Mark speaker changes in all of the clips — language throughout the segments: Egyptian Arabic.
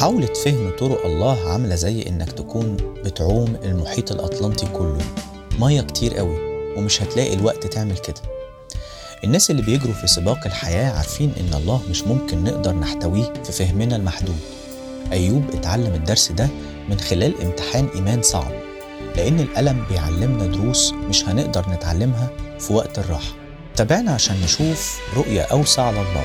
Speaker 1: محاولة فهم طرق الله عاملة زي إنك تكون بتعوم المحيط الأطلنطي كله مية كتير قوي ومش هتلاقي الوقت تعمل كده الناس اللي بيجروا في سباق الحياة عارفين إن الله مش ممكن نقدر نحتويه في فهمنا المحدود أيوب اتعلم الدرس ده من خلال امتحان إيمان صعب لأن الألم بيعلمنا دروس مش هنقدر نتعلمها في وقت الراحة تابعنا عشان نشوف رؤية أوسع لله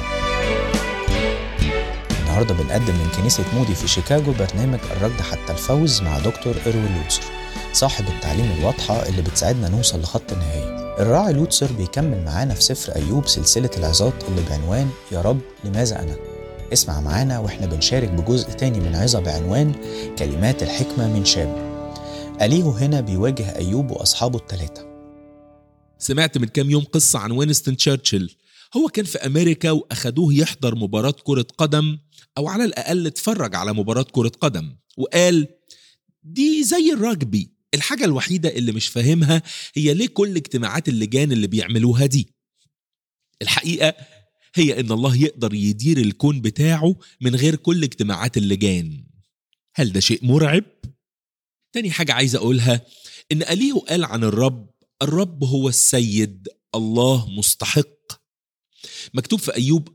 Speaker 1: النهارده بنقدم من كنيسة مودي في شيكاغو برنامج الركض حتى الفوز مع دكتور إروين لوتسر صاحب التعليم الواضحة اللي بتساعدنا نوصل لخط النهاية الراعي لوتسر بيكمل معانا في سفر أيوب سلسلة العظات اللي بعنوان يا رب لماذا أنا اسمع معانا واحنا بنشارك بجزء تاني من عظة بعنوان كلمات الحكمة من شاب أليهو هنا بيواجه أيوب وأصحابه الثلاثة
Speaker 2: سمعت من كام يوم قصة عن وينستون تشرشل هو كان في أمريكا وأخدوه يحضر مباراة كرة قدم أو على الأقل اتفرج على مباراة كرة قدم وقال دي زي الرجبي الحاجة الوحيدة اللي مش فاهمها هي ليه كل اجتماعات اللجان اللي بيعملوها دي الحقيقة هي إن الله يقدر يدير الكون بتاعه من غير كل اجتماعات اللجان هل ده شيء مرعب؟ تاني حاجة عايز أقولها إن أليه قال عن الرب الرب هو السيد الله مستحق مكتوب في أيوب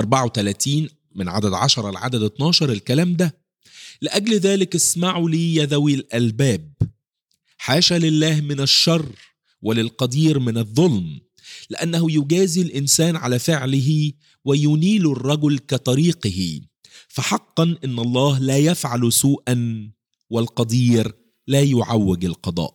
Speaker 2: 34 من عدد 10 لعدد 12 الكلام ده لأجل ذلك اسمعوا لي يا ذوي الألباب حاشا لله من الشر وللقدير من الظلم لأنه يجازي الإنسان على فعله وينيل الرجل كطريقه فحقا إن الله لا يفعل سوءا والقدير لا يعوج القضاء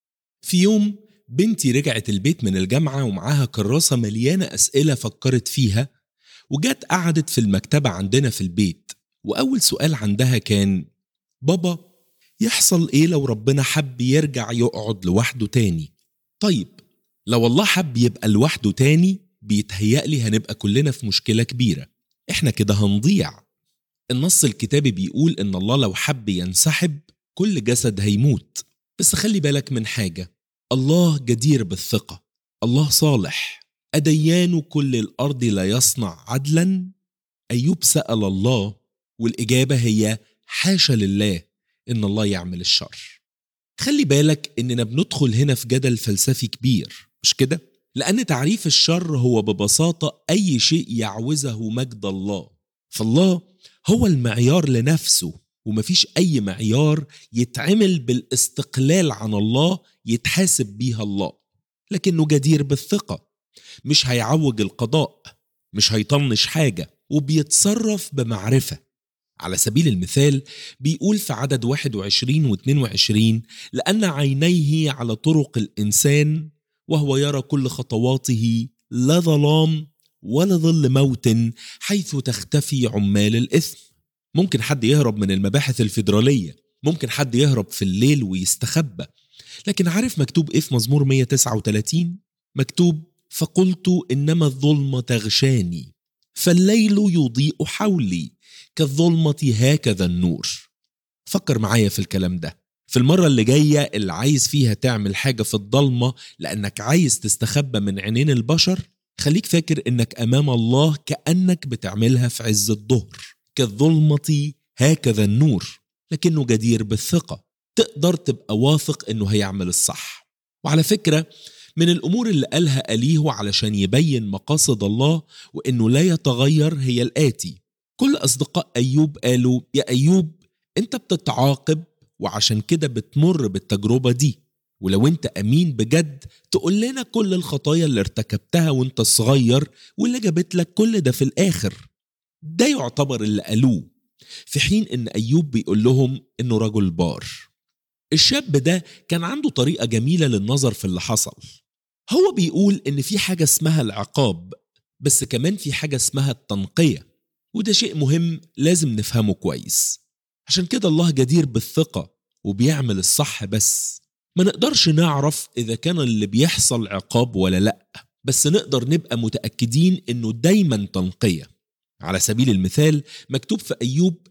Speaker 2: في يوم بنتي رجعت البيت من الجامعة ومعاها كراسة مليانة أسئلة فكرت فيها وجت قعدت في المكتبة عندنا في البيت وأول سؤال عندها كان بابا يحصل إيه لو ربنا حب يرجع يقعد لوحده تاني طيب لو الله حب يبقى لوحده تاني بيتهيألي هنبقى كلنا في مشكلة كبيرة احنا كده هنضيع النص الكتابي بيقول إن الله لو حب ينسحب كل جسد هيموت بس خلي بالك من حاجة الله جدير بالثقة الله صالح أديان كل الأرض لا يصنع عدلا أيوب سأل الله والإجابة هي حاشا لله إن الله يعمل الشر خلي بالك إننا بندخل هنا في جدل فلسفي كبير مش كده؟ لأن تعريف الشر هو ببساطة أي شيء يعوزه مجد الله فالله هو المعيار لنفسه ومفيش أي معيار يتعمل بالاستقلال عن الله يتحاسب بيها الله لكنه جدير بالثقة مش هيعوج القضاء مش هيطنش حاجة وبيتصرف بمعرفة على سبيل المثال بيقول في عدد 21 و 22 لأن عينيه على طرق الإنسان وهو يرى كل خطواته لا ظلام ولا ظل موت حيث تختفي عمال الإثم ممكن حد يهرب من المباحث الفيدرالية ممكن حد يهرب في الليل ويستخبى لكن عارف مكتوب إيه في مزمور 139 مكتوب فقلت إنما الظلمة تغشاني فالليل يضيء حولي كالظلمة هكذا النور فكر معايا في الكلام ده في المرة اللي جاية اللي عايز فيها تعمل حاجة في الضلمة لأنك عايز تستخبى من عينين البشر خليك فاكر إنك أمام الله كأنك بتعملها في عز الظهر كالظلمة هكذا النور لكنه جدير بالثقة تقدر تبقى واثق إنه هيعمل الصح وعلى فكرة من الأمور اللي قالها أليه علشان يبين مقاصد الله وإنه لا يتغير هي الآتي كل أصدقاء أيوب قالوا يا أيوب أنت بتتعاقب وعشان كده بتمر بالتجربة دي ولو أنت أمين بجد تقول لنا كل الخطايا اللي ارتكبتها وأنت صغير واللي جابت لك كل ده في الآخر ده يعتبر اللي قالوه في حين ان ايوب بيقول لهم انه رجل بار الشاب ده كان عنده طريقه جميله للنظر في اللي حصل هو بيقول ان في حاجه اسمها العقاب بس كمان في حاجه اسمها التنقيه وده شيء مهم لازم نفهمه كويس عشان كده الله جدير بالثقه وبيعمل الصح بس ما نقدرش نعرف اذا كان اللي بيحصل عقاب ولا لا بس نقدر نبقى متاكدين انه دايما تنقيه على سبيل المثال مكتوب في أيوب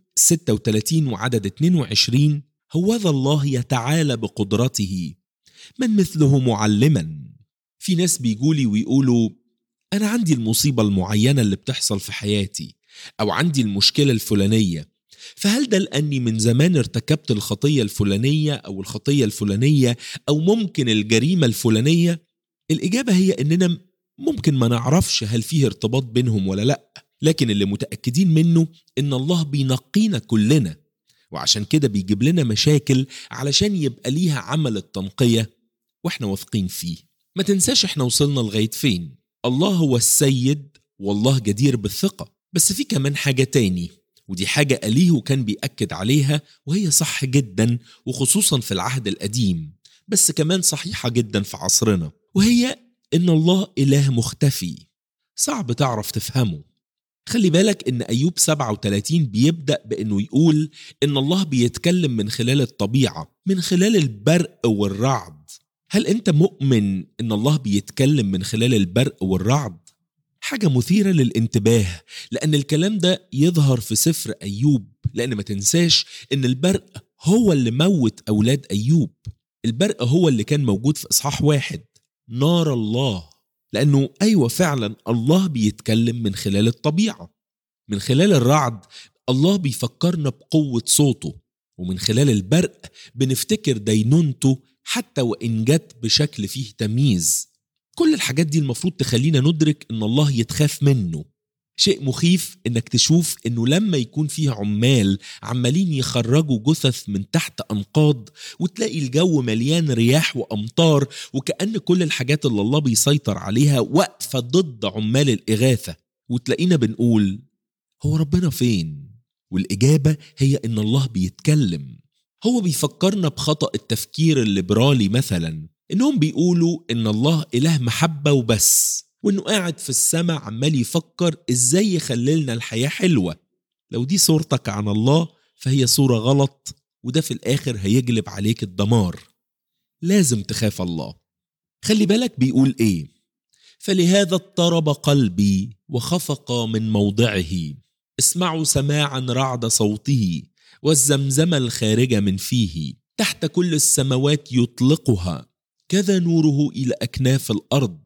Speaker 2: 36 وعدد 22 هوذا الله يتعالى بقدرته من مثله معلما في ناس بيجولي ويقولوا أنا عندي المصيبة المعينة اللي بتحصل في حياتي أو عندي المشكلة الفلانية فهل ده لأني من زمان ارتكبت الخطية الفلانية أو الخطية الفلانية أو ممكن الجريمة الفلانية؟ الإجابة هي إننا ممكن ما نعرفش هل فيه ارتباط بينهم ولا لأ لكن اللي متأكدين منه إن الله بينقينا كلنا وعشان كده بيجيب لنا مشاكل علشان يبقى ليها عمل التنقية واحنا واثقين فيه ما تنساش احنا وصلنا لغاية فين الله هو السيد والله جدير بالثقة بس في كمان حاجة تاني ودي حاجة أليه كان بيأكد عليها وهي صح جدا وخصوصا في العهد القديم بس كمان صحيحة جدا في عصرنا وهي إن الله إله مختفي صعب تعرف تفهمه خلي بالك إن أيوب 37 بيبدأ بإنه يقول إن الله بيتكلم من خلال الطبيعة من خلال البرق والرعد هل أنت مؤمن إن الله بيتكلم من خلال البرق والرعد؟ حاجة مثيرة للانتباه لأن الكلام ده يظهر في سفر أيوب لأن ما تنساش إن البرق هو اللي موت أولاد أيوب البرق هو اللي كان موجود في إصحاح واحد نار الله لأنه أيوة فعلا الله بيتكلم من خلال الطبيعة من خلال الرعد الله بيفكرنا بقوة صوته ومن خلال البرق بنفتكر دينونته حتى وإن جت بشكل فيه تمييز كل الحاجات دي المفروض تخلينا ندرك ان الله يتخاف منه شيء مخيف انك تشوف انه لما يكون فيه عمال عمالين يخرجوا جثث من تحت انقاض وتلاقي الجو مليان رياح وامطار وكأن كل الحاجات اللي الله بيسيطر عليها واقفة ضد عمال الإغاثة وتلاقينا بنقول هو ربنا فين؟ والإجابة هي إن الله بيتكلم هو بيفكرنا بخطأ التفكير الليبرالي مثلا إنهم بيقولوا إن الله إله محبة وبس وإنه قاعد في السماء عمال يفكر إزاي يخللنا الحياة حلوة لو دي صورتك عن الله فهي صورة غلط وده في الآخر هيجلب عليك الدمار لازم تخاف الله خلي بالك بيقول إيه فلهذا اضطرب قلبي وخفق من موضعه اسمعوا سماعا رعد صوته والزمزمة الخارجة من فيه تحت كل السماوات يطلقها كذا نوره الى اكناف الارض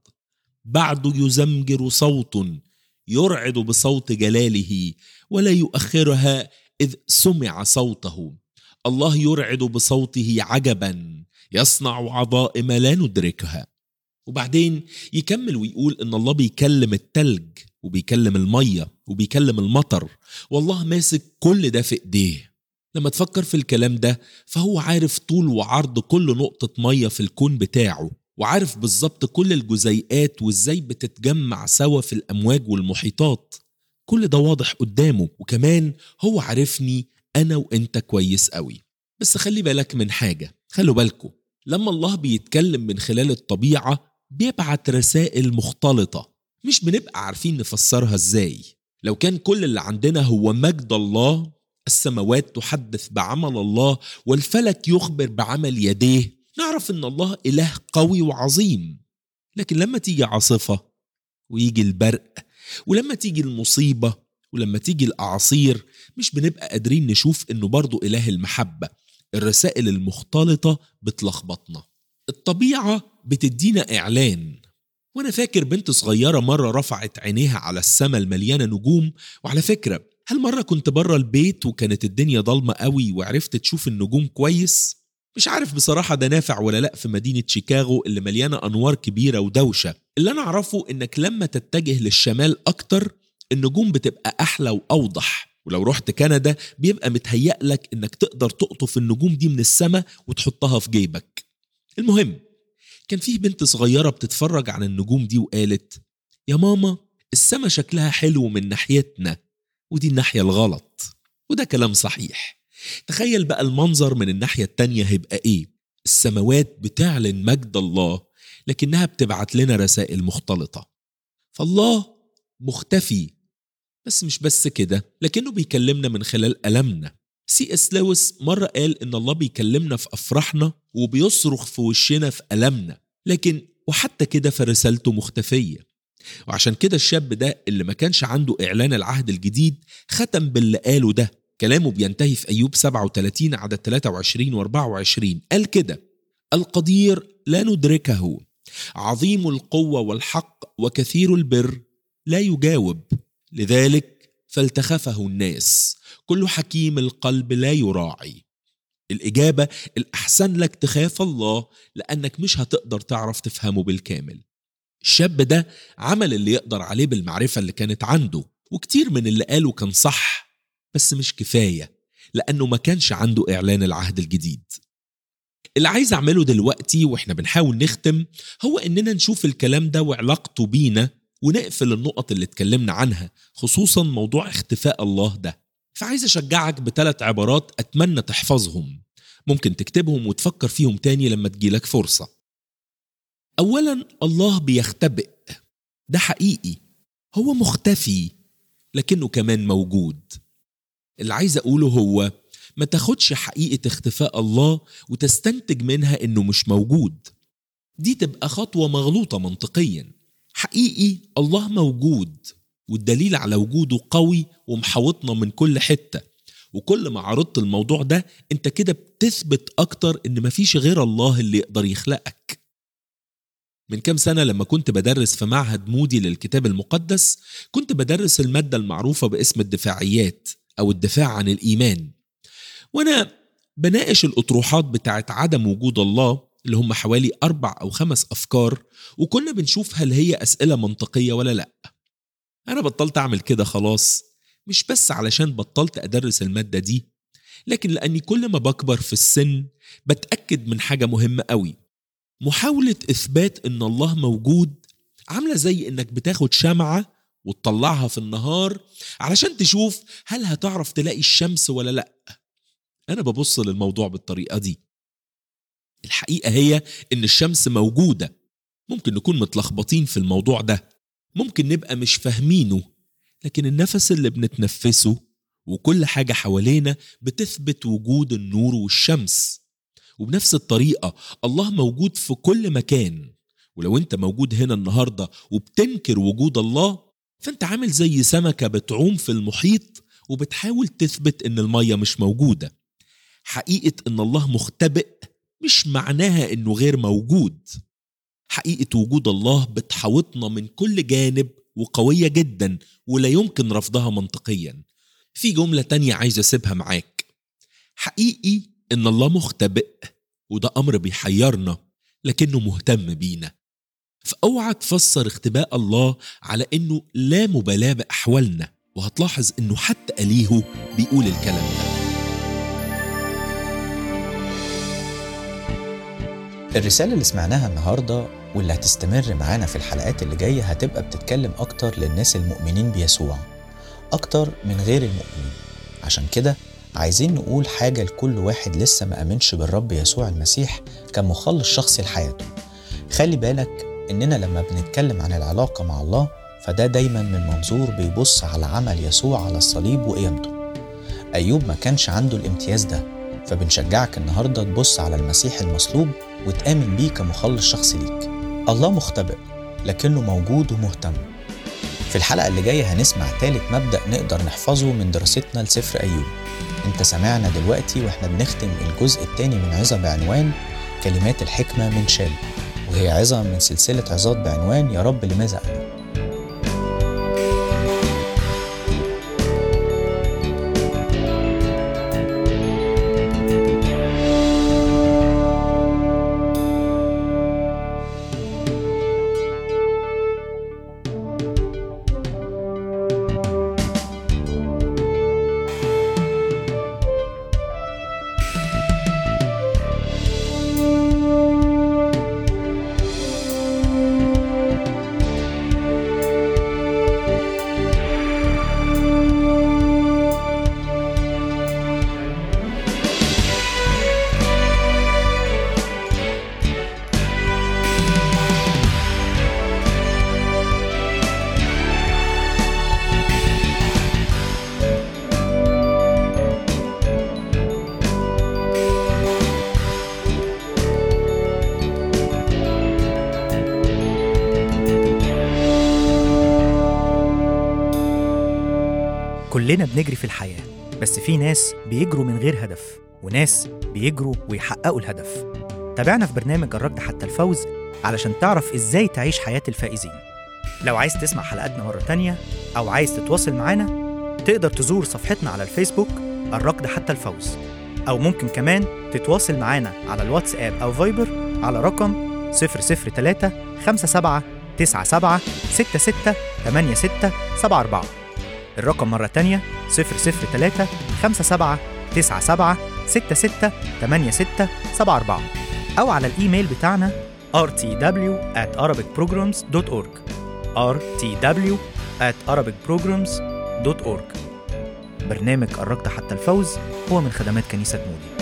Speaker 2: بعد يزمجر صوت يرعد بصوت جلاله ولا يؤخرها اذ سمع صوته الله يرعد بصوته عجبا يصنع عظائم لا ندركها وبعدين يكمل ويقول ان الله بيكلم التلج وبيكلم الميه وبيكلم المطر والله ماسك كل ده في ايديه لما تفكر في الكلام ده فهو عارف طول وعرض كل نقطة مية في الكون بتاعه وعارف بالظبط كل الجزيئات وازاي بتتجمع سوا في الأمواج والمحيطات كل ده واضح قدامه وكمان هو عارفني أنا وإنت كويس قوي بس خلي بالك من حاجة خلوا بالكم لما الله بيتكلم من خلال الطبيعة بيبعت رسائل مختلطة مش بنبقى عارفين نفسرها ازاي لو كان كل اللي عندنا هو مجد الله السماوات تحدث بعمل الله والفلك يخبر بعمل يديه نعرف ان الله اله قوي وعظيم لكن لما تيجي عاصفه ويجي البرق ولما تيجي المصيبه ولما تيجي الاعاصير مش بنبقى قادرين نشوف انه برضه اله المحبه الرسائل المختلطه بتلخبطنا الطبيعه بتدينا اعلان وانا فاكر بنت صغيره مره رفعت عينيها على السماء المليانه نجوم وعلى فكره هل مرة كنت بره البيت وكانت الدنيا ضلمة قوي وعرفت تشوف النجوم كويس؟ مش عارف بصراحة ده نافع ولا لأ في مدينة شيكاغو اللي مليانة أنوار كبيرة ودوشة اللي أنا أعرفه إنك لما تتجه للشمال أكتر النجوم بتبقى أحلى وأوضح ولو رحت كندا بيبقى متهيأ لك إنك تقدر تقطف النجوم دي من السماء وتحطها في جيبك المهم كان فيه بنت صغيرة بتتفرج على النجوم دي وقالت يا ماما السما شكلها حلو من ناحيتنا ودي الناحية الغلط وده كلام صحيح تخيل بقى المنظر من الناحية التانية هيبقى ايه السماوات بتعلن مجد الله لكنها بتبعت لنا رسائل مختلطة فالله مختفي بس مش بس كده لكنه بيكلمنا من خلال ألمنا سي اس لويس مرة قال إن الله بيكلمنا في أفراحنا وبيصرخ في وشنا في ألمنا لكن وحتى كده فرسالته مختفية وعشان كده الشاب ده اللي ما كانش عنده إعلان العهد الجديد ختم باللي قاله ده كلامه بينتهي في أيوب 37 عدد 23 و 24 قال كده القدير لا ندركه عظيم القوة والحق وكثير البر لا يجاوب لذلك فالتخفه الناس كل حكيم القلب لا يراعي الإجابة الأحسن لك تخاف الله لأنك مش هتقدر تعرف تفهمه بالكامل الشاب ده عمل اللي يقدر عليه بالمعرفة اللي كانت عنده وكتير من اللي قاله كان صح بس مش كفاية لأنه ما كانش عنده إعلان العهد الجديد اللي عايز أعمله دلوقتي وإحنا بنحاول نختم هو إننا نشوف الكلام ده وعلاقته بينا ونقفل النقط اللي اتكلمنا عنها خصوصا موضوع اختفاء الله ده فعايز أشجعك بثلاث عبارات أتمنى تحفظهم ممكن تكتبهم وتفكر فيهم تاني لما تجيلك فرصة أولا الله بيختبئ ده حقيقي هو مختفي لكنه كمان موجود اللي عايز أقوله هو ما تاخدش حقيقة اختفاء الله وتستنتج منها إنه مش موجود دي تبقى خطوة مغلوطة منطقيا حقيقي الله موجود والدليل على وجوده قوي ومحوطنا من كل حتة وكل ما عرضت الموضوع ده انت كده بتثبت اكتر ان مفيش غير الله اللي يقدر يخلقك من كام سنة لما كنت بدرس في معهد مودي للكتاب المقدس كنت بدرس المادة المعروفة باسم الدفاعيات أو الدفاع عن الإيمان وأنا بناقش الأطروحات بتاعت عدم وجود الله اللي هم حوالي أربع أو خمس أفكار وكنا بنشوف هل هي أسئلة منطقية ولا لأ أنا بطلت أعمل كده خلاص مش بس علشان بطلت أدرس المادة دي لكن لأني كل ما بكبر في السن بتأكد من حاجة مهمة قوي محاولة إثبات إن الله موجود عاملة زي إنك بتاخد شمعة وتطلعها في النهار علشان تشوف هل هتعرف تلاقي الشمس ولا لأ أنا ببص للموضوع بالطريقة دي الحقيقة هي إن الشمس موجودة ممكن نكون متلخبطين في الموضوع ده ممكن نبقى مش فاهمينه لكن النفس اللي بنتنفسه وكل حاجة حوالينا بتثبت وجود النور والشمس وبنفس الطريقة الله موجود في كل مكان ولو انت موجود هنا النهاردة وبتنكر وجود الله فانت عامل زي سمكة بتعوم في المحيط وبتحاول تثبت ان المية مش موجودة حقيقة ان الله مختبئ مش معناها انه غير موجود حقيقة وجود الله بتحوطنا من كل جانب وقوية جدا ولا يمكن رفضها منطقيا في جملة تانية عايز أسيبها معاك حقيقي إن الله مختبئ وده أمر بيحيرنا لكنه مهتم بينا فأوعى تفسر اختباء الله على إنه لا مبالاة بأحوالنا وهتلاحظ إنه حتى أليهو بيقول الكلام ده
Speaker 1: الرسالة اللي سمعناها النهاردة واللي هتستمر معانا في الحلقات اللي جاية هتبقى بتتكلم أكتر للناس المؤمنين بيسوع أكتر من غير المؤمنين عشان كده عايزين نقول حاجة لكل واحد لسه ما أمنش بالرب يسوع المسيح كمخلص شخصي لحياته خلي بالك إننا لما بنتكلم عن العلاقة مع الله فده دايما من منظور بيبص على عمل يسوع على الصليب وقيمته أيوب ما كانش عنده الامتياز ده فبنشجعك النهاردة تبص على المسيح المصلوب وتآمن بيه كمخلص شخصي ليك الله مختبئ لكنه موجود ومهتم في الحلقة اللي جاية هنسمع تالت مبدأ نقدر نحفظه من دراستنا لسفر أيوب انت سمعنا دلوقتي واحنا بنختم الجزء الثاني من عظة بعنوان كلمات الحكمة من شال وهي عظة من سلسلة عظات بعنوان يا رب لماذا أنا
Speaker 3: كلنا بنجري في الحياة بس في ناس بيجروا من غير هدف وناس بيجروا ويحققوا الهدف تابعنا في برنامج الركض حتى الفوز علشان تعرف ازاي تعيش حياة الفائزين لو عايز تسمع حلقاتنا مرة تانية أو عايز تتواصل معانا تقدر تزور صفحتنا على الفيسبوك الركض حتى الفوز أو ممكن كمان تتواصل معانا على الواتساب أو فايبر على رقم 003 57 97 66 86 74 الرقم مرة تانية 003 57 97 66 86 74 أو على الإيميل بتاعنا rtw at arabicprograms.org rtw at arabicprograms.org برنامج قربت حتى الفوز هو من خدمات كنيسة مودي